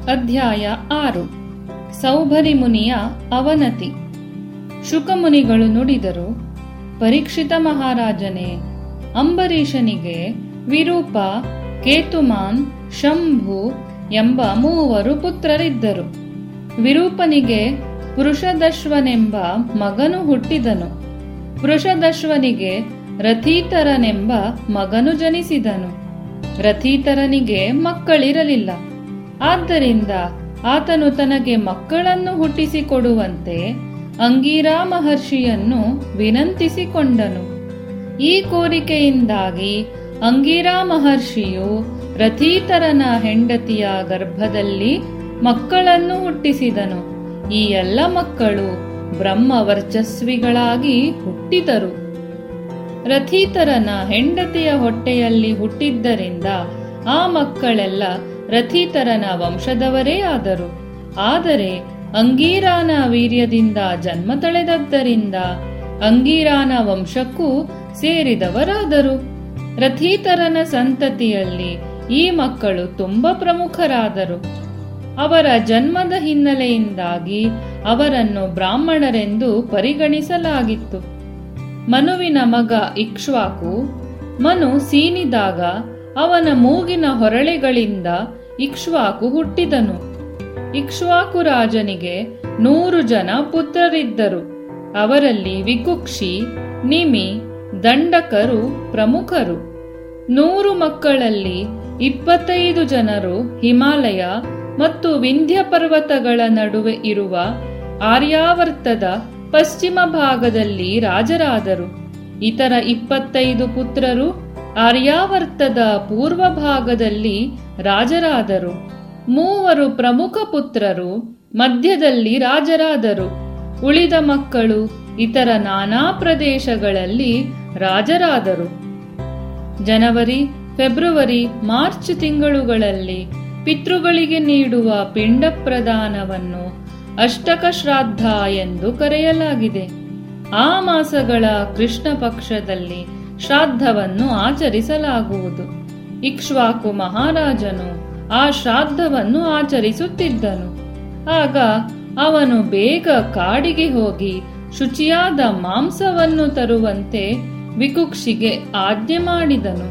ಅಧ್ಯಾಯ ಆರು ಸೌಭರಿ ಮುನಿಯ ಅವನತಿ ಶುಕಮುನಿಗಳು ನುಡಿದರು ಪರೀಕ್ಷಿತ ಮಹಾರಾಜನೇ ಅಂಬರೀಷನಿಗೆ ವಿರೂಪ ಕೇತುಮಾನ್ ಶಂಭು ಎಂಬ ಮೂವರು ಪುತ್ರರಿದ್ದರು ವಿರೂಪನಿಗೆ ಪುರುಷದಶ್ವನೆಂಬ ಮಗನು ಹುಟ್ಟಿದನು ಪುರುಷದಶ್ವನಿಗೆ ರಥೀತರನೆಂಬ ಮಗನು ಜನಿಸಿದನು ರಥೀತರನಿಗೆ ಮಕ್ಕಳಿರಲಿಲ್ಲ ಆದ್ದರಿಂದ ಆತನು ತನಗೆ ಮಕ್ಕಳನ್ನು ಹುಟ್ಟಿಸಿಕೊಡುವಂತೆ ಅಂಗೀರಾ ಮಹರ್ಷಿಯನ್ನು ವಿನಂತಿಸಿಕೊಂಡನು ಈ ಕೋರಿಕೆಯಿಂದಾಗಿ ಅಂಗೀರಾ ಮಹರ್ಷಿಯು ರಥೀತರನ ಹೆಂಡತಿಯ ಗರ್ಭದಲ್ಲಿ ಮಕ್ಕಳನ್ನು ಹುಟ್ಟಿಸಿದನು ಈ ಎಲ್ಲ ಮಕ್ಕಳು ಬ್ರಹ್ಮ ವರ್ಚಸ್ವಿಗಳಾಗಿ ಹುಟ್ಟಿದರು ರಥೀತರನ ಹೆಂಡತಿಯ ಹೊಟ್ಟೆಯಲ್ಲಿ ಹುಟ್ಟಿದ್ದರಿಂದ ಆ ಮಕ್ಕಳೆಲ್ಲ ರಥೀತರನ ವಂಶದವರೇ ಆದರು ಆದರೆ ಅಂಗೀರಾನ ವೀರ್ಯದಿಂದ ಜನ್ಮ ತಳೆದದ್ದರಿಂದ ಅಂಗೀರಾನ ವಂಶಕ್ಕೂ ಸೇರಿದವರಾದರು ರಥೀತರನ ಸಂತತಿಯಲ್ಲಿ ಈ ಮಕ್ಕಳು ತುಂಬಾ ಪ್ರಮುಖರಾದರು ಅವರ ಜನ್ಮದ ಹಿನ್ನೆಲೆಯಿಂದಾಗಿ ಅವರನ್ನು ಬ್ರಾಹ್ಮಣರೆಂದು ಪರಿಗಣಿಸಲಾಗಿತ್ತು ಮನುವಿನ ಮಗ ಇಕ್ಷ್ವಾಕು ಮನು ಸೀನಿದಾಗ ಅವನ ಮೂಗಿನ ಹೊರಳೆಗಳಿಂದ ಇಕ್ಷ್ವಾಕು ಹುಟ್ಟಿದನು ಇಕ್ಷ್ವಾಕು ರಾಜನಿಗೆ ನೂರು ಜನ ಪುತ್ರರಿದ್ದರು ಅವರಲ್ಲಿ ವಿಕುಕ್ಷಿ ನಿಮಿ ದಂಡಕರು ಪ್ರಮುಖರು ನೂರು ಮಕ್ಕಳಲ್ಲಿ ಇಪ್ಪತ್ತೈದು ಜನರು ಹಿಮಾಲಯ ಮತ್ತು ವಿಂಧ್ಯ ಪರ್ವತಗಳ ನಡುವೆ ಇರುವ ಆರ್ಯಾವರ್ತದ ಪಶ್ಚಿಮ ಭಾಗದಲ್ಲಿ ರಾಜರಾದರು ಇತರ ಇಪ್ಪತ್ತೈದು ಪುತ್ರರು ಆರ್ಯಾವರ್ತದ ಪೂರ್ವ ಭಾಗದಲ್ಲಿ ರಾಜರಾದರು ಮೂವರು ಪ್ರಮುಖ ಪುತ್ರರು ಮಧ್ಯದಲ್ಲಿ ರಾಜರಾದರು ಉಳಿದ ಮಕ್ಕಳು ಇತರ ನಾನಾ ಪ್ರದೇಶಗಳಲ್ಲಿ ರಾಜರಾದರು ಜನವರಿ ಫೆಬ್ರವರಿ ಮಾರ್ಚ್ ತಿಂಗಳುಗಳಲ್ಲಿ ಪಿತೃಗಳಿಗೆ ನೀಡುವ ಪಿಂಡ ಪ್ರದಾನವನ್ನು ಅಷ್ಟಕ ಶ್ರಾದ್ದ ಎಂದು ಕರೆಯಲಾಗಿದೆ ಆ ಮಾಸಗಳ ಕೃಷ್ಣ ಪಕ್ಷದಲ್ಲಿ ಶ್ರಾದ್ದವನ್ನು ಆಚರಿಸಲಾಗುವುದು ಇಕ್ಷ್ವಾಕು ಮಹಾರಾಜನು ಆ ಶ್ರಾದ್ದವನ್ನು ಆಚರಿಸುತ್ತಿದ್ದನು ಆಗ ಅವನು ಬೇಗ ಕಾಡಿಗೆ ಹೋಗಿ ಶುಚಿಯಾದ ಮಾಂಸವನ್ನು ತರುವಂತೆ ವಿಕುಕ್ಷಿಗೆ ಆಜ್ಞೆ ಮಾಡಿದನು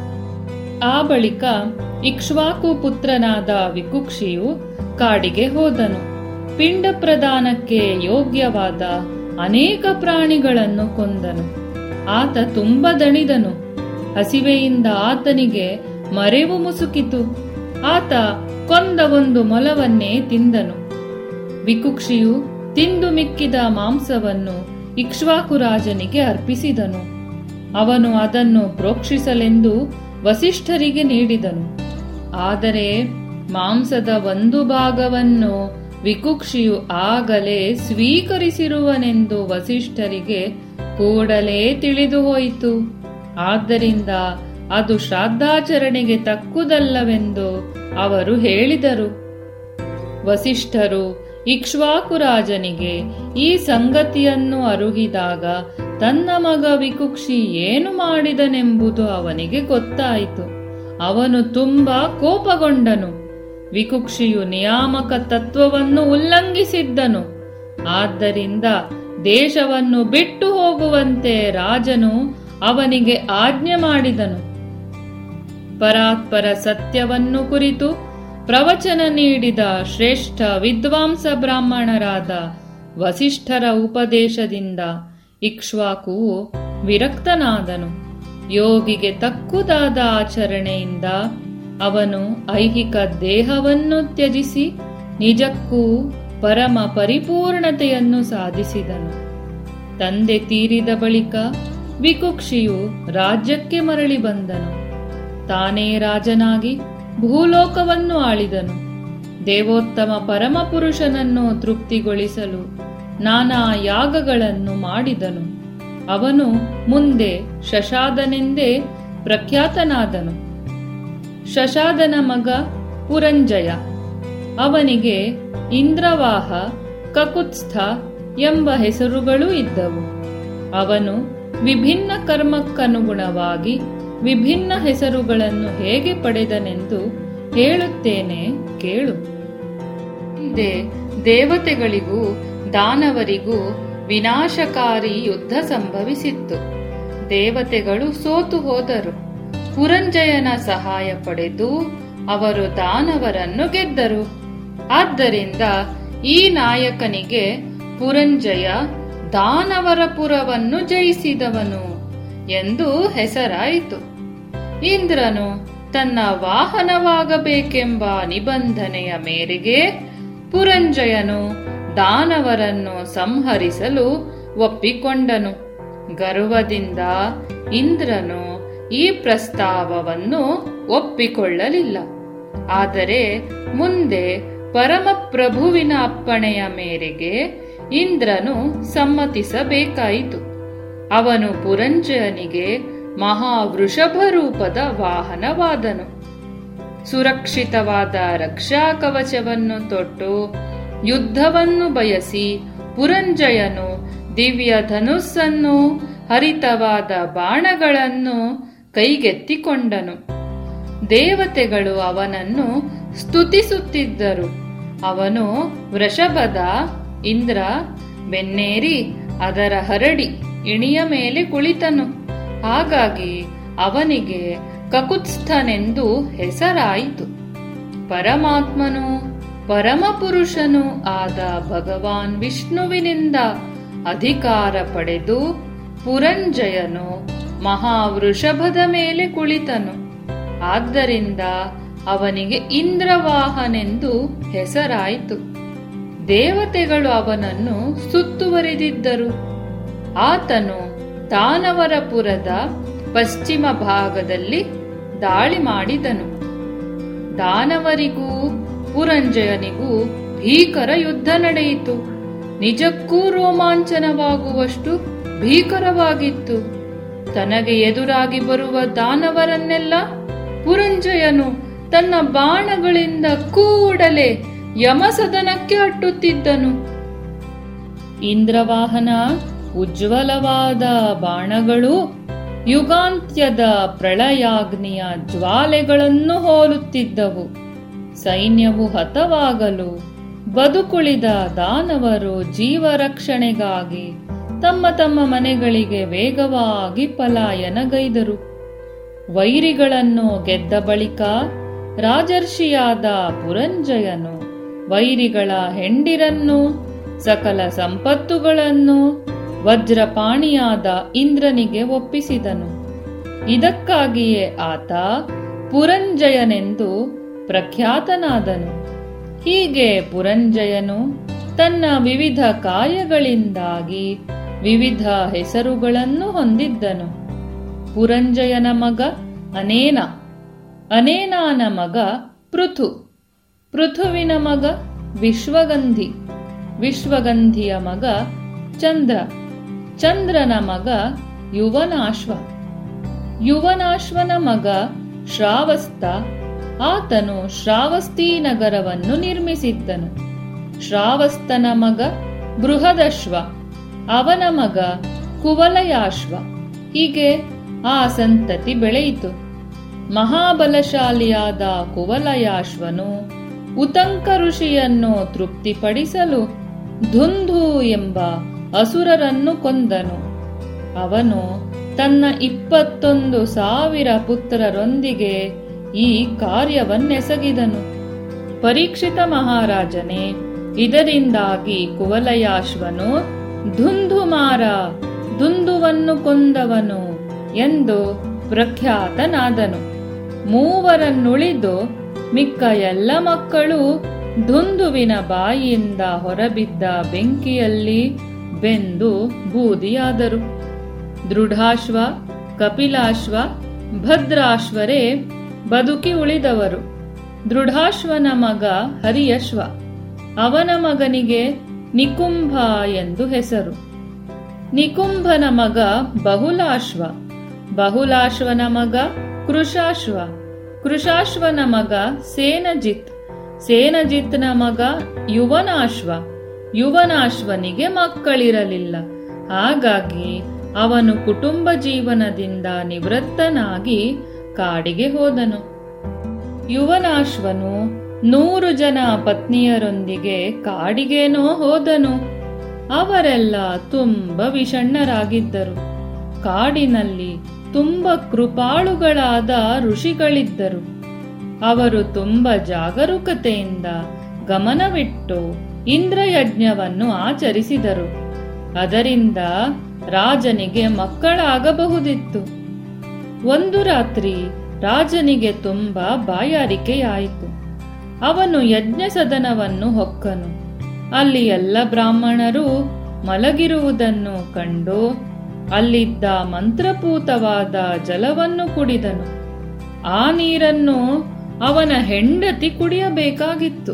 ಆ ಬಳಿಕ ಇಕ್ಷ್ವಾಕು ಪುತ್ರನಾದ ವಿಕುಕ್ಷಿಯು ಕಾಡಿಗೆ ಹೋದನು ಪಿಂಡ ಪ್ರದಾನಕ್ಕೆ ಯೋಗ್ಯವಾದ ಅನೇಕ ಪ್ರಾಣಿಗಳನ್ನು ಕೊಂದನು ಆತ ತುಂಬ ದಣಿದನು ಹಸಿವೆಯಿಂದ ಆತನಿಗೆ ಮರೆವು ಮುಸುಕಿತು ಆತ ಕೊಂದ ಒಂದು ಮೊಲವನ್ನೇ ತಿಂದನು ವಿಕುಕ್ಷಿಯು ತಿಂದು ಮಿಕ್ಕಿದ ಮಾಂಸವನ್ನು ಇಕ್ಷ್ವಾಕು ರಾಜನಿಗೆ ಅರ್ಪಿಸಿದನು ಅವನು ಅದನ್ನು ಪ್ರೋಕ್ಷಿಸಲೆಂದು ವಸಿಷ್ಠರಿಗೆ ನೀಡಿದನು ಆದರೆ ಮಾಂಸದ ಒಂದು ಭಾಗವನ್ನು ವಿಕುಕ್ಷಿಯು ಆಗಲೇ ಸ್ವೀಕರಿಸಿರುವನೆಂದು ವಸಿಷ್ಠರಿಗೆ ಕೂಡಲೇ ತಿಳಿದು ಹೋಯಿತು ಆದ್ದರಿಂದ ಅದು ಶ್ರಾದ್ದಾಚರಣೆಗೆ ತಕ್ಕುದಲ್ಲವೆಂದು ಅವರು ಹೇಳಿದರು ವಸಿಷ್ಠರು ಇಕ್ಷ್ವಾಕು ರಾಜನಿಗೆ ಈ ಸಂಗತಿಯನ್ನು ಅರುಹಿದಾಗ ತನ್ನ ಮಗ ವಿಕುಕ್ಷಿ ಏನು ಮಾಡಿದನೆಂಬುದು ಅವನಿಗೆ ಗೊತ್ತಾಯಿತು ಅವನು ತುಂಬಾ ಕೋಪಗೊಂಡನು ವಿಕುಕ್ಷಿಯು ನಿಯಾಮಕ ತತ್ವವನ್ನು ಉಲ್ಲಂಘಿಸಿದ್ದನು ಆದ್ದರಿಂದ ದೇಶವನ್ನು ಬಿಟ್ಟು ಹೋಗುವಂತೆ ರಾಜನು ಅವನಿಗೆ ಆಜ್ಞೆ ಮಾಡಿದನು ಪರಾತ್ಪರ ಸತ್ಯವನ್ನು ಕುರಿತು ಪ್ರವಚನ ನೀಡಿದ ಶ್ರೇಷ್ಠ ವಿದ್ವಾಂಸ ಬ್ರಾಹ್ಮಣರಾದ ವಸಿಷ್ಠರ ಉಪದೇಶದಿಂದ ಇಕ್ಷ್ವಾಕುವು ವಿರಕ್ತನಾದನು ಯೋಗಿಗೆ ತಕ್ಕುದಾದ ಆಚರಣೆಯಿಂದ ಅವನು ಐಹಿಕ ದೇಹವನ್ನು ತ್ಯಜಿಸಿ ನಿಜಕ್ಕೂ ಪರಮ ಪರಿಪೂರ್ಣತೆಯನ್ನು ಸಾಧಿಸಿದನು ತಂದೆ ತೀರಿದ ಬಳಿಕ ವಿಕುಕ್ಷಿಯು ರಾಜ್ಯಕ್ಕೆ ಮರಳಿ ಬಂದನು ತಾನೇ ರಾಜನಾಗಿ ಭೂಲೋಕವನ್ನು ಆಳಿದನು ದೇವೋತ್ತಮ ಪರಮಪುರುಷನನ್ನು ತೃಪ್ತಿಗೊಳಿಸಲು ನಾನಾ ಯಾಗಗಳನ್ನು ಮಾಡಿದನು ಅವನು ಮುಂದೆ ಶಶಾದನೆಂದೇ ಪ್ರಖ್ಯಾತನಾದನು ಶಶಾದನ ಮಗ ಪುರಂಜಯ ಅವನಿಗೆ ಇಂದ್ರವಾಹ ಕಕುತ್ಸ್ಥ ಎಂಬ ಹೆಸರುಗಳೂ ಇದ್ದವು ಅವನು ವಿಭಿನ್ನ ಕರ್ಮಕ್ಕನುಗುಣವಾಗಿ ವಿಭಿನ್ನ ಹೆಸರುಗಳನ್ನು ಹೇಗೆ ಪಡೆದನೆಂದು ಹೇಳುತ್ತೇನೆ ಕೇಳು ಹಿಂದೆ ದೇವತೆಗಳಿಗೂ ದಾನವರಿಗೂ ವಿನಾಶಕಾರಿ ಯುದ್ಧ ಸಂಭವಿಸಿತ್ತು ದೇವತೆಗಳು ಸೋತು ಹೋದರು ಪುರಂಜಯನ ಸಹಾಯ ಪಡೆದು ಅವರು ದಾನವರನ್ನು ಗೆದ್ದರು ಆದ್ದರಿಂದ ಈ ನಾಯಕನಿಗೆ ಪುರಂಜಯ ದಾನವರ ಪುರವನ್ನು ಜಯಿಸಿದವನು ಎಂದು ಹೆಸರಾಯಿತು ಇಂದ್ರನು ತನ್ನ ವಾಹನವಾಗಬೇಕೆಂಬ ನಿಬಂಧನೆಯ ಮೇರೆಗೆ ಪುರಂಜಯನು ದಾನವರನ್ನು ಸಂಹರಿಸಲು ಒಪ್ಪಿಕೊಂಡನು ಗರ್ವದಿಂದ ಇಂದ್ರನು ಈ ಪ್ರಸ್ತಾವವನ್ನು ಒಪ್ಪಿಕೊಳ್ಳಲಿಲ್ಲ ಆದರೆ ಮುಂದೆ ಪರಮಪ್ರಭುವಿನ ಅಪ್ಪಣೆಯ ಮೇರೆಗೆ ಇಂದ್ರನು ಸಮ್ಮತಿಸಬೇಕಾಯಿತು ಅವನು ಪುರಂಜಯನಿಗೆ ಮಹಾವೃಷಭ ರೂಪದ ವಾಹನವಾದನು ಸುರಕ್ಷಿತವಾದ ರಕ್ಷಾ ಕವಚವನ್ನು ತೊಟ್ಟು ಯುದ್ಧವನ್ನು ಬಯಸಿ ಪುರಂಜಯನು ದಿವ್ಯ ಧನುಸ್ಸನ್ನು ಹರಿತವಾದ ಬಾಣಗಳನ್ನು ಕೈಗೆತ್ತಿಕೊಂಡನು ದೇವತೆಗಳು ಅವನನ್ನು ಸ್ತುತಿಸುತ್ತಿದ್ದರು ಅವನು ವೃಷಭದ ಇಂದ್ರ ಬೆನ್ನೇರಿ ಅದರ ಹರಡಿ ಇಣಿಯ ಮೇಲೆ ಕುಳಿತನು ಹಾಗಾಗಿ ಅವನಿಗೆ ಕಕುತ್ಸ್ಥನೆಂದು ಹೆಸರಾಯಿತು ಪರಮಾತ್ಮನು ಪರಮಪುರುಷನೂ ಆದ ಭಗವಾನ್ ವಿಷ್ಣುವಿನಿಂದ ಅಧಿಕಾರ ಪಡೆದು ಪುರಂಜಯನು ಮಹಾವೃಷಭದ ಮೇಲೆ ಕುಳಿತನು ಆದ್ದರಿಂದ ಅವನಿಗೆ ಇಂದ್ರವಾಹನೆಂದು ಹೆಸರಾಯಿತು ದೇವತೆಗಳು ಅವನನ್ನು ಸುತ್ತುವರಿದಿದ್ದರು ಆತನು ದಾನವರಪುರದ ಪಶ್ಚಿಮ ಭಾಗದಲ್ಲಿ ದಾಳಿ ಮಾಡಿದನು ದಾನವರಿಗೂ ಪುರಂಜಯನಿಗೂ ಭೀಕರ ಯುದ್ಧ ನಡೆಯಿತು ನಿಜಕ್ಕೂ ರೋಮಾಂಚನವಾಗುವಷ್ಟು ಭೀಕರವಾಗಿತ್ತು ತನಗೆ ಎದುರಾಗಿ ಬರುವ ದಾನವರನ್ನೆಲ್ಲ ಪುರಂಜಯನು ತನ್ನ ಬಾಣಗಳಿಂದ ಕೂಡಲೇ ಯಮಸದನಕ್ಕೆ ಅಟ್ಟುತ್ತಿದ್ದನು ಇಂದ್ರವಾಹನ ಉಜ್ವಲವಾದ ಬಾಣಗಳು ಯುಗಾಂತ್ಯದ ಪ್ರಳಯಾಗ್ನಿಯ ಜ್ವಾಲೆಗಳನ್ನು ಹೋಲುತ್ತಿದ್ದವು ಸೈನ್ಯವು ಹತವಾಗಲು ಬದುಕುಳಿದ ದಾನವರು ಜೀವರಕ್ಷಣೆಗಾಗಿ ತಮ್ಮ ತಮ್ಮ ಮನೆಗಳಿಗೆ ವೇಗವಾಗಿ ಪಲಾಯನಗೈದರು ವೈರಿಗಳನ್ನು ಗೆದ್ದ ಬಳಿಕ ರಾಜರ್ಷಿಯಾದ ಪುರಂಜಯನು ವೈರಿಗಳ ಹೆಂಡಿರನ್ನು ಸಕಲ ಸಂಪತ್ತುಗಳನ್ನು ವಜ್ರಪಾಣಿಯಾದ ಇಂದ್ರನಿಗೆ ಒಪ್ಪಿಸಿದನು ಇದಕ್ಕಾಗಿಯೇ ಆತ ಪುರಂಜಯನೆಂದು ಪ್ರಖ್ಯಾತನಾದನು ಹೀಗೆ ಪುರಂಜಯನು ತನ್ನ ವಿವಿಧ ಕಾರ್ಯಗಳಿಂದಾಗಿ ವಿವಿಧ ಹೆಸರುಗಳನ್ನು ಹೊಂದಿದ್ದನು ಪುರಂಜಯನ ಮಗ ಅನೇನ ಅನೇನಾನ ಮಗ ಪೃಥು ಪೃಥುವಿನ ಮಗ ವಿಶ್ವಗಂಧಿ ವಿಶ್ವಗಂಧಿಯ ಮಗ ಚಂದ್ರ ಚಂದ್ರನ ಮಗ ಯುವನಾಶ್ವ ಯುವನಾಶ್ವನ ಮಗ ಶ್ರಾವಸ್ತ ಆತನು ಶ್ರಾವಸ್ತಿ ನಗರವನ್ನು ನಿರ್ಮಿಸಿದ್ದನು ಶ್ರಾವಸ್ತನ ಮಗ ಬೃಹದಶ್ವ ಅವನ ಮಗ ಕುವಲಯಾಶ್ವ ಹೀಗೆ ಆ ಸಂತತಿ ಬೆಳೆಯಿತು ಮಹಾಬಲಶಾಲಿಯಾದ ಕುವಲಯಾಶ್ವನು ಉತಂಕ ಋಷಿಯನ್ನು ತೃಪ್ತಿಪಡಿಸಲು ಧುಂಧು ಎಂಬ ಅಸುರರನ್ನು ಕೊಂದನು ಅವನು ತನ್ನ ಇಪ್ಪತ್ತೊಂದು ಸಾವಿರ ಪುತ್ರರೊಂದಿಗೆ ಈ ಕಾರ್ಯವನ್ನೆಸಗಿದನು ಪರೀಕ್ಷಿತ ಮಹಾರಾಜನೇ ಇದರಿಂದಾಗಿ ಕುವಲಯಾಶ್ವನು ಧುಂಧುಮಾರ ದುಂದುವನ್ನು ಕೊಂದವನು ಎಂದು ಪ್ರಖ್ಯಾತನಾದನು ಮೂವರನ್ನುಳಿದು ಮಿಕ್ಕ ಎಲ್ಲ ಮಕ್ಕಳು ಧುಂದುವಿನ ಬಾಯಿಯಿಂದ ಹೊರಬಿದ್ದ ಬೆಂಕಿಯಲ್ಲಿ ಬೆಂದು ಬೂದಿಯಾದರು ದೃಢಾಶ್ವ ಕಪಿಲಾಶ್ವ ಭದ್ರಾಶ್ವರೇ ಬದುಕಿ ಉಳಿದವರು ದೃಢಾಶ್ವನ ಮಗ ಹರಿಯಶ್ವ ಅವನ ಮಗನಿಗೆ ನಿಕುಂಭ ಎಂದು ಹೆಸರು ನಿಕುಂಭನ ಮಗ ಬಹುಲಾಶ್ವ ಬಹುಲಾಶ್ವನ ಮಗ ಕೃಶಾಶ್ವ ಕೃಶಾಶ್ವನ ಮಗ ಸೇನಜಿತ್ ಸೇನಜಿತ್ನ ಮಗ ಯುವನಾಶ್ವ ಯುವನಾಶ್ವನಿಗೆ ಮಕ್ಕಳಿರಲಿಲ್ಲ ಹಾಗಾಗಿ ಅವನು ಕುಟುಂಬ ಜೀವನದಿಂದ ನಿವೃತ್ತನಾಗಿ ಕಾಡಿಗೆ ಹೋದನು ಯುವನಾಶ್ವನು ನೂರು ಜನ ಪತ್ನಿಯರೊಂದಿಗೆ ಕಾಡಿಗೇನೋ ಹೋದನು ಅವರೆಲ್ಲ ತುಂಬ ವಿಷಣ್ಣರಾಗಿದ್ದರು ಕಾಡಿನಲ್ಲಿ ತುಂಬ ಕೃಪಾಳುಗಳಾದ ಋಷಿಗಳಿದ್ದರು ಅವರು ತುಂಬ ಜಾಗರೂಕತೆಯಿಂದ ಗಮನವಿಟ್ಟು ಇಂದ್ರಯಜ್ಞವನ್ನು ಆಚರಿಸಿದರು ಅದರಿಂದ ರಾಜನಿಗೆ ಮಕ್ಕಳಾಗಬಹುದಿತ್ತು ಒಂದು ರಾತ್ರಿ ರಾಜನಿಗೆ ತುಂಬ ಬಾಯಾರಿಕೆಯಾಯಿತು ಅವನು ಯಜ್ಞ ಸದನವನ್ನು ಹೊಕ್ಕನು ಅಲ್ಲಿ ಎಲ್ಲ ಬ್ರಾಹ್ಮಣರು ಮಲಗಿರುವುದನ್ನು ಕಂಡು ಅಲ್ಲಿದ್ದ ಮಂತ್ರಪೂತವಾದ ಜಲವನ್ನು ಕುಡಿದನು ಆ ನೀರನ್ನು ಅವನ ಹೆಂಡತಿ ಕುಡಿಯಬೇಕಾಗಿತ್ತು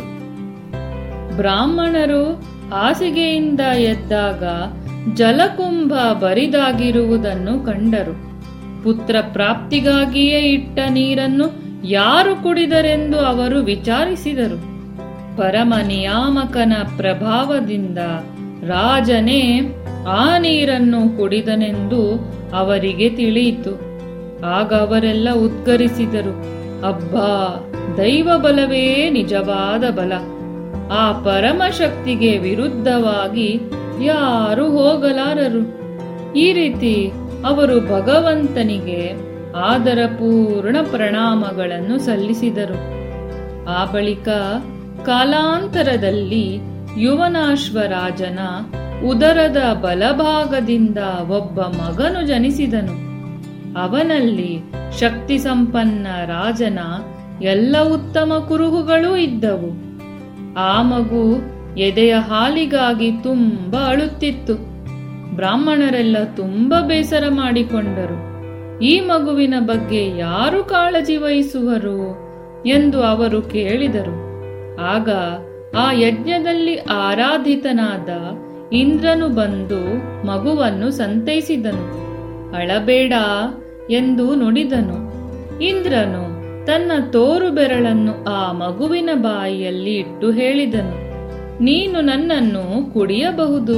ಬ್ರಾಹ್ಮಣರು ಹಾಸಿಗೆಯಿಂದ ಎದ್ದಾಗ ಜಲಕುಂಭ ಬರಿದಾಗಿರುವುದನ್ನು ಕಂಡರು ಪುತ್ರ ಪ್ರಾಪ್ತಿಗಾಗಿಯೇ ಇಟ್ಟ ನೀರನ್ನು ಯಾರು ಕುಡಿದರೆಂದು ಅವರು ವಿಚಾರಿಸಿದರು ಪರಮ ನಿಯಾಮಕನ ಪ್ರಭಾವದಿಂದ ರಾಜನೇ ಆ ನೀರನ್ನು ಕುಡಿದನೆಂದು ಅವರಿಗೆ ತಿಳಿಯಿತು ಆಗ ಅವರೆಲ್ಲ ಉದ್ಗರಿಸಿದರು ಅಬ್ಬಾ ದೈವ ಬಲವೇ ನಿಜವಾದ ಬಲ ಆ ಪರಮಶಕ್ತಿಗೆ ವಿರುದ್ಧವಾಗಿ ಯಾರು ಹೋಗಲಾರರು ಈ ರೀತಿ ಅವರು ಭಗವಂತನಿಗೆ ಆದರ ಪೂರ್ಣ ಪ್ರಣಾಮಗಳನ್ನು ಸಲ್ಲಿಸಿದರು ಆ ಬಳಿಕ ಕಾಲಾಂತರದಲ್ಲಿ ಯುವನಾಶ್ವರಾಜನ ಉದರದ ಬಲಭಾಗದಿಂದ ಒಬ್ಬ ಮಗನು ಜನಿಸಿದನು ಅವನಲ್ಲಿ ಶಕ್ತಿ ಸಂಪನ್ನ ರಾಜನ ಎಲ್ಲ ಉತ್ತಮ ಕುರುಹುಗಳೂ ಇದ್ದವು ಆ ಮಗು ಎದೆಯ ಹಾಲಿಗಾಗಿ ತುಂಬ ಅಳುತ್ತಿತ್ತು ಬ್ರಾಹ್ಮಣರೆಲ್ಲ ತುಂಬ ಬೇಸರ ಮಾಡಿಕೊಂಡರು ಈ ಮಗುವಿನ ಬಗ್ಗೆ ಯಾರು ಕಾಳಜಿ ವಹಿಸುವರು ಎಂದು ಅವರು ಕೇಳಿದರು ಆಗ ಆ ಯಜ್ಞದಲ್ಲಿ ಆರಾಧಿತನಾದ ಇಂದ್ರನು ಬಂದು ಮಗುವನ್ನು ಸಂತೈಸಿದನು ಅಳಬೇಡ ಎಂದು ನುಡಿದನು ಇಂದ್ರನು ತನ್ನ ತೋರು ಬೆರಳನ್ನು ಆ ಮಗುವಿನ ಬಾಯಿಯಲ್ಲಿ ಇಟ್ಟು ಹೇಳಿದನು ನೀನು ನನ್ನನ್ನು ಕುಡಿಯಬಹುದು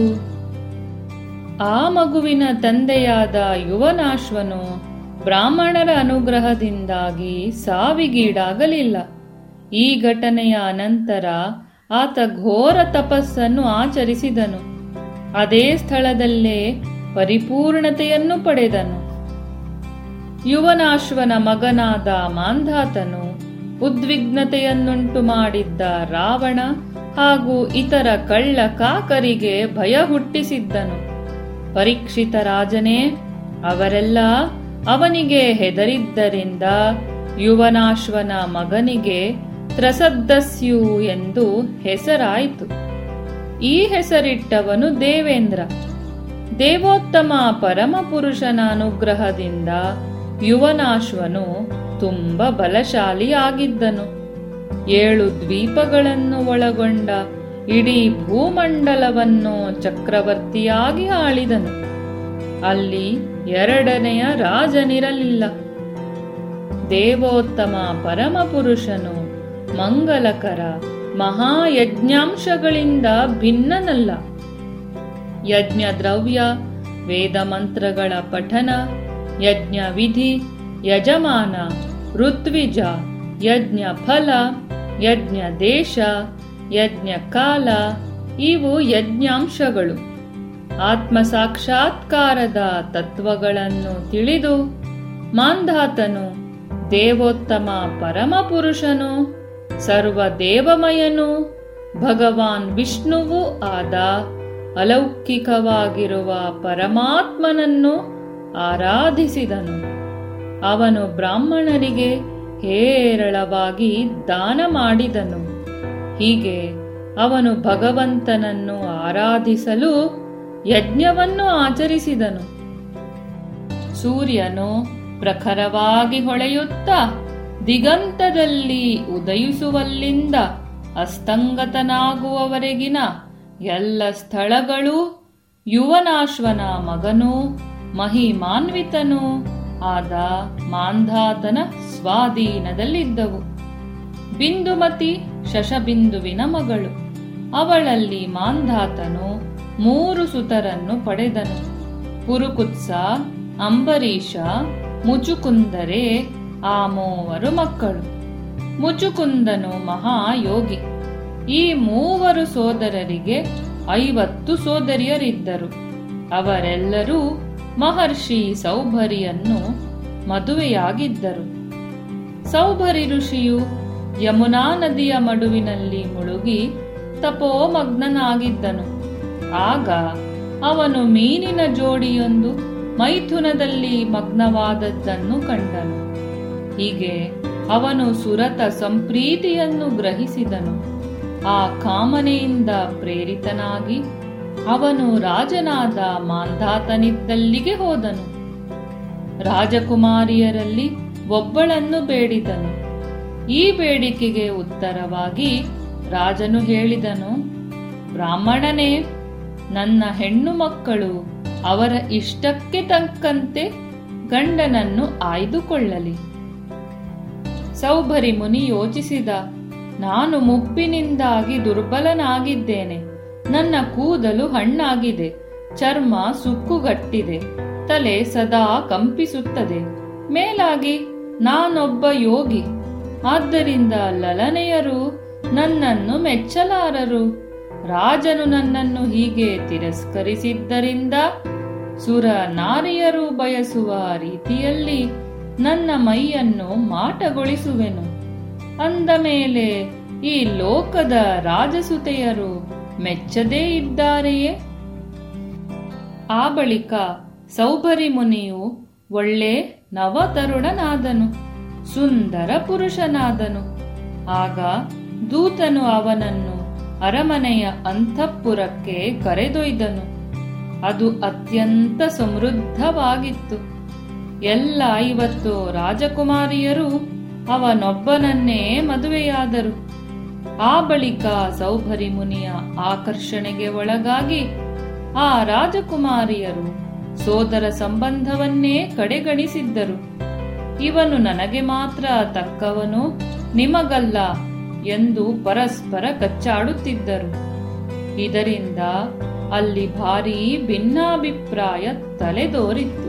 ಆ ಮಗುವಿನ ತಂದೆಯಾದ ಯುವನಾಶ್ವನು ಬ್ರಾಹ್ಮಣರ ಅನುಗ್ರಹದಿಂದಾಗಿ ಸಾವಿಗೀಡಾಗಲಿಲ್ಲ ಈ ಘಟನೆಯ ಅನಂತರ ಆತ ಘೋರ ತಪಸ್ಸನ್ನು ಆಚರಿಸಿದನು ಅದೇ ಸ್ಥಳದಲ್ಲೇ ಪರಿಪೂರ್ಣತೆಯನ್ನು ಪಡೆದನು ಯುವನಾಶ್ವನ ಮಗನಾದ ಮಾಂಧಾತನು ಉದ್ವಿಗ್ನತೆಯನ್ನುಂಟು ಮಾಡಿದ್ದ ರಾವಣ ಹಾಗೂ ಇತರ ಕಳ್ಳ ಕಾಕರಿಗೆ ಭಯ ಹುಟ್ಟಿಸಿದ್ದನು ಪರೀಕ್ಷಿತ ರಾಜನೇ ಅವರೆಲ್ಲ ಅವನಿಗೆ ಹೆದರಿದ್ದರಿಂದ ಯುವನಾಶ್ವನ ಮಗನಿಗೆ ತ್ರಸದ್ದಸ್ಯು ಎಂದು ಹೆಸರಾಯಿತು ಈ ಹೆಸರಿಟ್ಟವನು ದೇವೇಂದ್ರ ದೇವೋತ್ತಮ ಪರಮಪುರುಷನ ಅನುಗ್ರಹದಿಂದ ಯುವನಾಶ್ವನು ತುಂಬ ಬಲಶಾಲಿಯಾಗಿದ್ದನು ಏಳು ದ್ವೀಪಗಳನ್ನು ಒಳಗೊಂಡ ಇಡೀ ಭೂಮಂಡಲವನ್ನು ಚಕ್ರವರ್ತಿಯಾಗಿ ಆಳಿದನು ಅಲ್ಲಿ ಎರಡನೆಯ ರಾಜನಿರಲಿಲ್ಲ ದೇವೋತ್ತಮ ಪರಮಪುರುಷನು ಮಂಗಲಕರ ಮಹಾಯಜ್ಞಾಂಶಗಳಿಂದ ಭಿನ್ನನಲ್ಲ ಯಜ್ಞ ದ್ರವ್ಯ ವೇದ ಮಂತ್ರಗಳ ಪಠನ ಯಜ್ಞ ವಿಧಿ ಯಜಮಾನ ಋತ್ವಿಜ ಯಜ್ಞ ಫಲ ಯಜ್ಞ ದೇಶ ಯಜ್ಞ ಕಾಲ ಇವು ಯಜ್ಞಾಂಶಗಳು ಆತ್ಮ ಸಾಕ್ಷಾತ್ಕಾರದ ತತ್ವಗಳನ್ನು ತಿಳಿದು ಮಾಂಧಾತನು ದೇವೋತ್ತಮ ಪರಮಪುರುಷನು ಸರ್ವ ದೇವಮಯನು ಭಗವಾನ್ ವಿಷ್ಣುವು ಆದ ಅಲೌಕಿಕವಾಗಿರುವ ಪರಮಾತ್ಮನನ್ನು ಆರಾಧಿಸಿದನು ಅವನು ಬ್ರಾಹ್ಮಣರಿಗೆ ಹೇರಳವಾಗಿ ದಾನ ಮಾಡಿದನು ಹೀಗೆ ಅವನು ಭಗವಂತನನ್ನು ಆರಾಧಿಸಲು ಯಜ್ಞವನ್ನು ಆಚರಿಸಿದನು ಸೂರ್ಯನು ಪ್ರಖರವಾಗಿ ಹೊಳೆಯುತ್ತಾ ದಿಗಂತದಲ್ಲಿ ಉದಯಿಸುವಲ್ಲಿಂದ ಅಸ್ತಂಗತನಾಗುವವರೆಗಿನ ಎಲ್ಲ ಸ್ಥಳಗಳು ಯುವನಾಶ್ವನ ಮಗನೂ ಮಹಿಮಾನ್ವಿತನೂ ಆದ ಮಾಂಧಾತನ ಸ್ವಾಧೀನದಲ್ಲಿದ್ದವು ಬಿಂದುಮತಿ ಶಶಬಿಂದುವಿನ ಮಗಳು ಅವಳಲ್ಲಿ ಮಾಂಧಾತನು ಮೂರು ಸುತರನ್ನು ಪಡೆದನು ಪುರುಕುತ್ಸ ಅಂಬರೀಷ ಮುಚುಕುಂದರೆ ಆ ಮೂವರು ಮಕ್ಕಳು ಮುಚುಕುಂದನು ಮಹಾಯೋಗಿ ಈ ಮೂವರು ಸೋದರರಿಗೆ ಐವತ್ತು ಸೋದರಿಯರಿದ್ದರು ಅವರೆಲ್ಲರೂ ಮಹರ್ಷಿ ಸೌಭರಿಯನ್ನು ಮದುವೆಯಾಗಿದ್ದರು ಸೌಭರಿ ಋಷಿಯು ಯಮುನಾ ನದಿಯ ಮಡುವಿನಲ್ಲಿ ಮುಳುಗಿ ತಪೋಮಗ್ನನಾಗಿದ್ದನು ಆಗ ಅವನು ಮೀನಿನ ಜೋಡಿಯೊಂದು ಮೈಥುನದಲ್ಲಿ ಮಗ್ನವಾದದ್ದನ್ನು ಕಂಡನು ಹೀಗೆ ಅವನು ಸುರತ ಸಂಪ್ರೀತಿಯನ್ನು ಗ್ರಹಿಸಿದನು ಆ ಕಾಮನೆಯಿಂದ ಪ್ರೇರಿತನಾಗಿ ಅವನು ರಾಜನಾದ ಮಾಂಧಾತನಿದ್ದಲ್ಲಿಗೆ ಹೋದನು ರಾಜಕುಮಾರಿಯರಲ್ಲಿ ಒಬ್ಬಳನ್ನು ಬೇಡಿದನು ಈ ಬೇಡಿಕೆಗೆ ಉತ್ತರವಾಗಿ ರಾಜನು ಹೇಳಿದನು ಬ್ರಾಹ್ಮಣನೇ ನನ್ನ ಹೆಣ್ಣು ಮಕ್ಕಳು ಅವರ ಇಷ್ಟಕ್ಕೆ ತಕ್ಕಂತೆ ಗಂಡನನ್ನು ಆಯ್ದುಕೊಳ್ಳಲಿ ಸೌಭರಿ ಮುನಿ ಯೋಚಿಸಿದ ನಾನು ಮುಪ್ಪಿನಿಂದಾಗಿ ದುರ್ಬಲನಾಗಿದ್ದೇನೆ ನನ್ನ ಕೂದಲು ಹಣ್ಣಾಗಿದೆ ಚರ್ಮ ಸುಕ್ಕುಗಟ್ಟಿದೆ ತಲೆ ಸದಾ ಕಂಪಿಸುತ್ತದೆ ಮೇಲಾಗಿ ನಾನೊಬ್ಬ ಯೋಗಿ ಆದ್ದರಿಂದ ಲಲನೆಯರು ನನ್ನನ್ನು ಮೆಚ್ಚಲಾರರು ರಾಜನು ನನ್ನನ್ನು ಹೀಗೆ ತಿರಸ್ಕರಿಸಿದ್ದರಿಂದ ಸುರ ನಾರಿಯರು ಬಯಸುವ ರೀತಿಯಲ್ಲಿ ನನ್ನ ಮೈಯನ್ನು ಮಾಟಗೊಳಿಸುವೆನು ಅಂದ ಮೇಲೆ ಈ ಲೋಕದ ರಾಜಸುತೆಯರು ಮೆಚ್ಚದೇ ಇದ್ದಾರೆಯೇ ಆ ಬಳಿಕ ಸೌಭರಿ ಮುನಿಯು ಒಳ್ಳೆ ನವತರುಣನಾದನು ಸುಂದರ ಪುರುಷನಾದನು ಆಗ ದೂತನು ಅವನನ್ನು ಅರಮನೆಯ ಅಂತಃಪುರಕ್ಕೆ ಕರೆದೊಯ್ದನು ಅದು ಅತ್ಯಂತ ಸಮೃದ್ಧವಾಗಿತ್ತು ಎಲ್ಲ ಐವತ್ತು ರಾಜಕುಮಾರಿಯರು ಅವನೊಬ್ಬನನ್ನೇ ಮದುವೆಯಾದರು ಆ ಬಳಿಕ ಸೌಭರಿ ಮುನಿಯ ಆಕರ್ಷಣೆಗೆ ಒಳಗಾಗಿ ಆ ರಾಜಕುಮಾರಿಯರು ಸೋದರ ಸಂಬಂಧವನ್ನೇ ಕಡೆಗಣಿಸಿದ್ದರು ಇವನು ನನಗೆ ಮಾತ್ರ ತಕ್ಕವನು ನಿಮಗಲ್ಲ ಎಂದು ಪರಸ್ಪರ ಕಚ್ಚಾಡುತ್ತಿದ್ದರು ಇದರಿಂದ ಅಲ್ಲಿ ಭಾರೀ ಭಿನ್ನಾಭಿಪ್ರಾಯ ತಲೆದೋರಿತ್ತು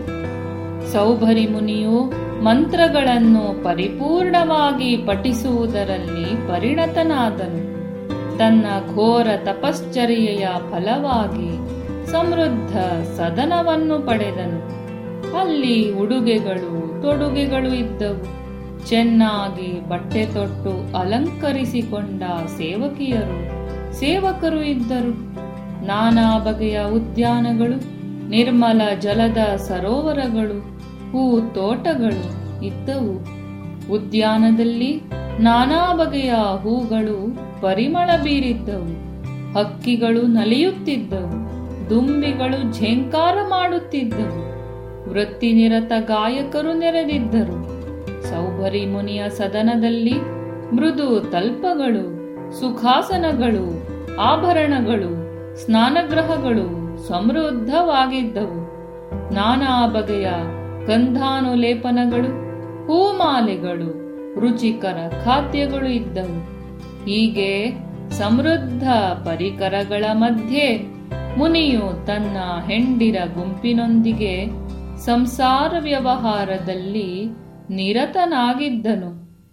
ಸೌಭರಿ ಮುನಿಯು ಮಂತ್ರಗಳನ್ನು ಪರಿಪೂರ್ಣವಾಗಿ ಪಠಿಸುವುದರಲ್ಲಿ ಪರಿಣತನಾದನು ತನ್ನ ಘೋರ ತಪಶ್ಚರ್ಯೆಯ ಫಲವಾಗಿ ಸಮೃದ್ಧ ಸದನವನ್ನು ಪಡೆದನು ಅಲ್ಲಿ ಉಡುಗೆಗಳು ತೊಡುಗೆಗಳು ಇದ್ದವು ಚೆನ್ನಾಗಿ ಬಟ್ಟೆ ತೊಟ್ಟು ಅಲಂಕರಿಸಿಕೊಂಡ ಸೇವಕಿಯರು ಸೇವಕರು ಇದ್ದರು ನಾನಾ ಬಗೆಯ ಉದ್ಯಾನಗಳು ನಿರ್ಮಲ ಜಲದ ಸರೋವರಗಳು ಹೂ ತೋಟಗಳು ಇದ್ದವು ಉದ್ಯಾನದಲ್ಲಿ ನಾನಾ ಬಗೆಯ ಹೂಗಳು ಪರಿಮಳ ಬೀರಿದ್ದವು ಹಕ್ಕಿಗಳು ನಲಿಯುತ್ತಿದ್ದವು ದುಂಬಿಗಳು ಝೇಂಕಾರ ಮಾಡುತ್ತಿದ್ದವು ವೃತ್ತಿನಿರತ ಗಾಯಕರು ನೆರೆದಿದ್ದರು ಸೌಭರಿ ಮುನಿಯ ಸದನದಲ್ಲಿ ಮೃದು ತಲ್ಪಗಳು ಸುಖಾಸನಗಳು ಆಭರಣಗಳು ಸ್ನಾನಗ್ರಹಗಳು ಸಮೃದ್ಧವಾಗಿದ್ದವು ನಾನಾ ಬಗೆಯ ಗಂಧಾನುಲೇಪನಗಳು ಹೂಮಾಲೆಗಳು ರುಚಿಕರ ಖಾದ್ಯಗಳು ಇದ್ದವು ಹೀಗೆ ಸಮೃದ್ಧ ಪರಿಕರಗಳ ಮಧ್ಯೆ ಮುನಿಯು ತನ್ನ ಹೆಂಡಿರ ಗುಂಪಿನೊಂದಿಗೆ ಸಂಸಾರ ವ್ಯವಹಾರದಲ್ಲಿ ನಿರತನಾಗಿದ್ದನು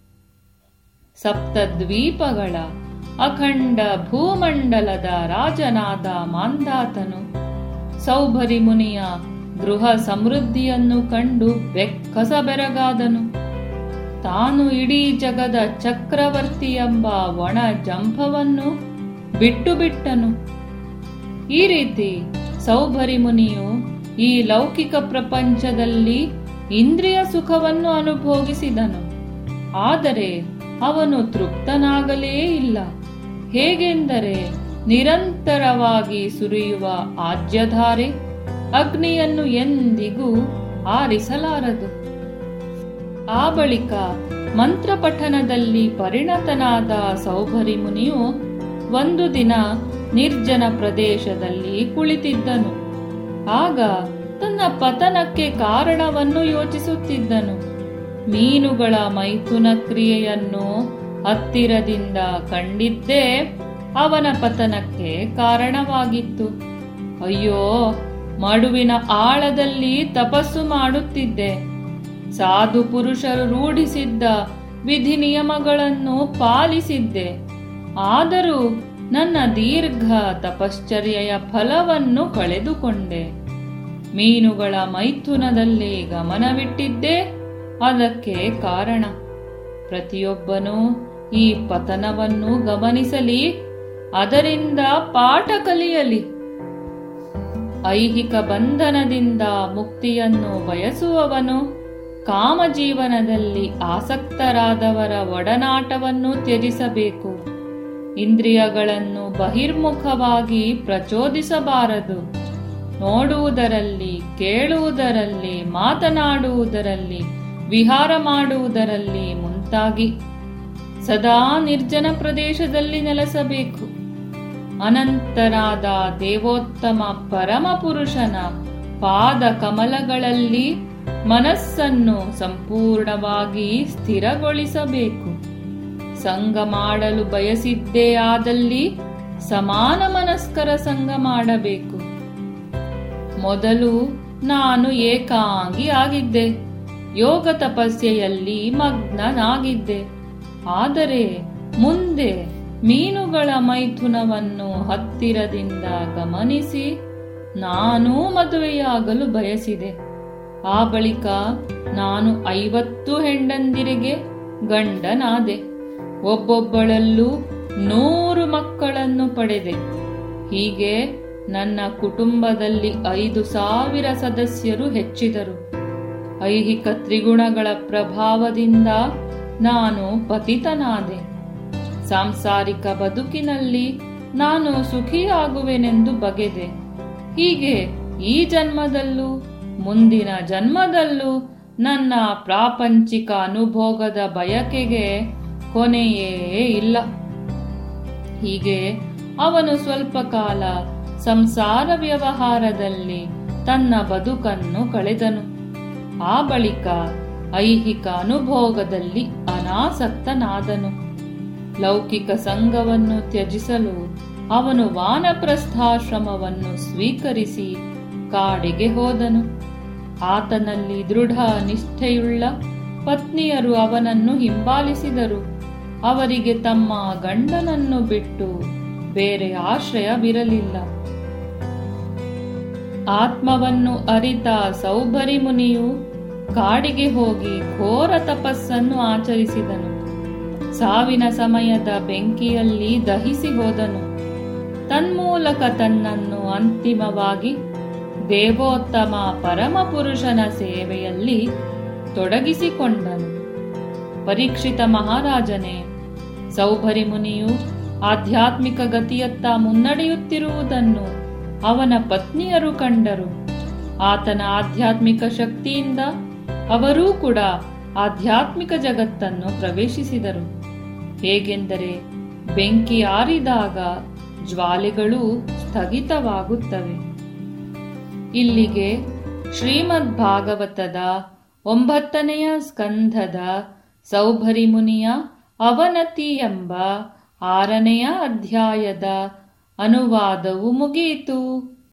ಸಪ್ತದ್ವೀಪಗಳ ಅಖಂಡ ಭೂಮಂಡಲದ ರಾಜನಾದ ಮಾಂಧಾತನು ಸೌಭರಿ ಮುನಿಯ ಗೃಹ ಸಮೃದ್ಧಿಯನ್ನು ಕಂಡು ಬೆಕ್ಕಸ ಬೆರಗಾದನು ತಾನು ಇಡೀ ಜಗದ ಚಕ್ರವರ್ತಿ ಎಂಬ ಒಣ ಜಂಭವನ್ನು ಬಿಟ್ಟು ಬಿಟ್ಟನು ಈ ರೀತಿ ಸೌಭರಿ ಮುನಿಯು ಈ ಲೌಕಿಕ ಪ್ರಪಂಚದಲ್ಲಿ ಇಂದ್ರಿಯ ಸುಖವನ್ನು ಅನುಭೋಗಿಸಿದನು ಆದರೆ ಅವನು ತೃಪ್ತನಾಗಲೇ ಇಲ್ಲ ಹೇಗೆಂದರೆ ನಿರಂತರವಾಗಿ ಸುರಿಯುವ ಆಜ್ಯಧಾರೆ ಅಗ್ನಿಯನ್ನು ಎಂದಿಗೂ ಆರಿಸಲಾರದು ಆ ಬಳಿಕ ಮಂತ್ರಪಠನದಲ್ಲಿ ಪರಿಣತನಾದ ಸೌಭರಿ ಮುನಿಯು ಒಂದು ದಿನ ನಿರ್ಜನ ಪ್ರದೇಶದಲ್ಲಿ ಕುಳಿತಿದ್ದನು ಆಗ ತನ್ನ ಪತನಕ್ಕೆ ಕಾರಣವನ್ನು ಯೋಚಿಸುತ್ತಿದ್ದನು ಮೀನುಗಳ ಮೈಥುನ ಕ್ರಿಯೆಯನ್ನು ಹತ್ತಿರದಿಂದ ಕಂಡಿದ್ದೇ ಅವನ ಪತನಕ್ಕೆ ಕಾರಣವಾಗಿತ್ತು ಅಯ್ಯೋ ಮಡುವಿನ ಆಳದಲ್ಲಿ ತಪಸ್ಸು ಮಾಡುತ್ತಿದ್ದೆ ಸಾಧು ಪುರುಷರು ರೂಢಿಸಿದ್ದ ವಿಧಿ ನಿಯಮಗಳನ್ನು ಪಾಲಿಸಿದ್ದೆ ಆದರೂ ನನ್ನ ದೀರ್ಘ ತಪಶ್ಚರ್ಯೆಯ ಫಲವನ್ನು ಕಳೆದುಕೊಂಡೆ ಮೀನುಗಳ ಮೈಥುನದಲ್ಲಿ ಗಮನವಿಟ್ಟಿದ್ದೇ ಅದಕ್ಕೆ ಕಾರಣ ಪ್ರತಿಯೊಬ್ಬನೂ ಈ ಪತನವನ್ನು ಗಮನಿಸಲಿ ಅದರಿಂದ ಪಾಠ ಕಲಿಯಲಿ ಐಹಿಕ ಬಂಧನದಿಂದ ಮುಕ್ತಿಯನ್ನು ಬಯಸುವವನು ಕಾಮಜೀವನದಲ್ಲಿ ಆಸಕ್ತರಾದವರ ಒಡನಾಟವನ್ನು ತ್ಯಜಿಸಬೇಕು ಇಂದ್ರಿಯಗಳನ್ನು ಬಹಿರ್ಮುಖವಾಗಿ ಪ್ರಚೋದಿಸಬಾರದು ನೋಡುವುದರಲ್ಲಿ ಕೇಳುವುದರಲ್ಲಿ ಮಾತನಾಡುವುದರಲ್ಲಿ ವಿಹಾರ ಮಾಡುವುದರಲ್ಲಿ ಮುಂತಾಗಿ ಸದಾ ನಿರ್ಜನ ಪ್ರದೇಶದಲ್ಲಿ ನೆಲೆಸಬೇಕು ಅನಂತರಾದ ದೇವೋತ್ತಮ ಪರಮಪುರುಷನ ಪಾದ ಕಮಲಗಳಲ್ಲಿ ಮನಸ್ಸನ್ನು ಸಂಪೂರ್ಣವಾಗಿ ಸ್ಥಿರಗೊಳಿಸಬೇಕು ಸಂಗ ಮಾಡಲು ಬಯಸಿದ್ದೇ ಆದಲ್ಲಿ ಸಮಾನ ಮನಸ್ಕರ ಸಂಗ ಮಾಡಬೇಕು ಮೊದಲು ನಾನು ಏಕಾಂಗಿ ಆಗಿದ್ದೆ ಯೋಗ ತಪಸ್ಯೆಯಲ್ಲಿ ಮಗ್ನನಾಗಿದ್ದೆ ಆದರೆ ಮುಂದೆ ಮೀನುಗಳ ಮೈಥುನವನ್ನು ಹತ್ತಿರದಿಂದ ಗಮನಿಸಿ ನಾನೂ ಮದುವೆಯಾಗಲು ಬಯಸಿದೆ ಆ ಬಳಿಕ ನಾನು ಐವತ್ತು ಹೆಂಡಂದಿರಿಗೆ ಗಂಡನಾದೆ ಒಬ್ಬೊಬ್ಬಳಲ್ಲೂ ನೂರು ಮಕ್ಕಳನ್ನು ಪಡೆದೆ ಹೀಗೆ ನನ್ನ ಕುಟುಂಬದಲ್ಲಿ ಐದು ಸಾವಿರ ಸದಸ್ಯರು ಹೆಚ್ಚಿದರು ಐಹಿಕ ತ್ರಿಗುಣಗಳ ಪ್ರಭಾವದಿಂದ ನಾನು ಪತಿತನಾದೆ ಸಾಂಸಾರಿಕ ಬದುಕಿನಲ್ಲಿ ನಾನು ಸುಖಿಯಾಗುವೆನೆಂದು ಬಗೆದೆ ಹೀಗೆ ಈ ಜನ್ಮದಲ್ಲೂ ಮುಂದಿನ ಜನ್ಮದಲ್ಲೂ ನನ್ನ ಪ್ರಾಪಂಚಿಕ ಅನುಭೋಗದ ಬಯಕೆಗೆ ಕೊನೆಯೇ ಇಲ್ಲ ಹೀಗೆ ಅವನು ಸ್ವಲ್ಪ ಕಾಲ ಸಂಸಾರ ವ್ಯವಹಾರದಲ್ಲಿ ತನ್ನ ಬದುಕನ್ನು ಕಳೆದನು ಆ ಬಳಿಕ ಐಹಿಕ ಅನುಭೋಗದಲ್ಲಿ ಅನಾಸಕ್ತನಾದನು ಲೌಕಿಕ ಸಂಘವನ್ನು ತ್ಯಜಿಸಲು ಅವನು ವಾನಪ್ರಸ್ಥಾಶ್ರಮವನ್ನು ಸ್ವೀಕರಿಸಿ ಕಾಡಿಗೆ ಹೋದನು ಆತನಲ್ಲಿ ದೃಢ ನಿಷ್ಠೆಯುಳ್ಳ ಪತ್ನಿಯರು ಅವನನ್ನು ಹಿಂಬಾಲಿಸಿದರು ಅವರಿಗೆ ತಮ್ಮ ಗಂಡನನ್ನು ಬಿಟ್ಟು ಬೇರೆ ಆಶ್ರಯವಿರಲಿಲ್ಲ ಆತ್ಮವನ್ನು ಅರಿತ ಸೌಭರಿ ಮುನಿಯು ಕಾಡಿಗೆ ಹೋಗಿ ಘೋರ ತಪಸ್ಸನ್ನು ಆಚರಿಸಿದನು ಸಾವಿನ ಸಮಯದ ಬೆಂಕಿಯಲ್ಲಿ ದಹಿಸಿ ಹೋದನು ತನ್ಮೂಲಕ ತನ್ನನ್ನು ಅಂತಿಮವಾಗಿ ದೇವೋತ್ತಮ ಪರಮಪುರುಷನ ಸೇವೆಯಲ್ಲಿ ತೊಡಗಿಸಿಕೊಂಡನು ಪರೀಕ್ಷಿತ ಮಹಾರಾಜನೇ ಸೌಭರಿ ಮುನಿಯು ಆಧ್ಯಾತ್ಮಿಕ ಗತಿಯತ್ತ ಮುನ್ನಡೆಯುತ್ತಿರುವುದನ್ನು ಅವನ ಪತ್ನಿಯರು ಕಂಡರು ಆತನ ಆಧ್ಯಾತ್ಮಿಕ ಶಕ್ತಿಯಿಂದ ಅವರೂ ಕೂಡ ಆಧ್ಯಾತ್ಮಿಕ ಜಗತ್ತನ್ನು ಪ್ರವೇಶಿಸಿದರು ಹೇಗೆಂದರೆ ಬೆಂಕಿ ಆರಿದಾಗ ಜ್ವಾಲೆಗಳು ಸ್ಥಗಿತವಾಗುತ್ತವೆ ಇಲ್ಲಿಗೆ ಶ್ರೀಮದ್ ಭಾಗವತದ ಒಂಬತ್ತನೆಯ ಸ್ಕಂಧದ ಸೌಭರಿ ಮುನಿಯ ಅವನತಿ ಎಂಬ ಆರನೆಯ ಅಧ್ಯಾಯದ ಅನುವಾದವು ಮುಗಿಯಿತು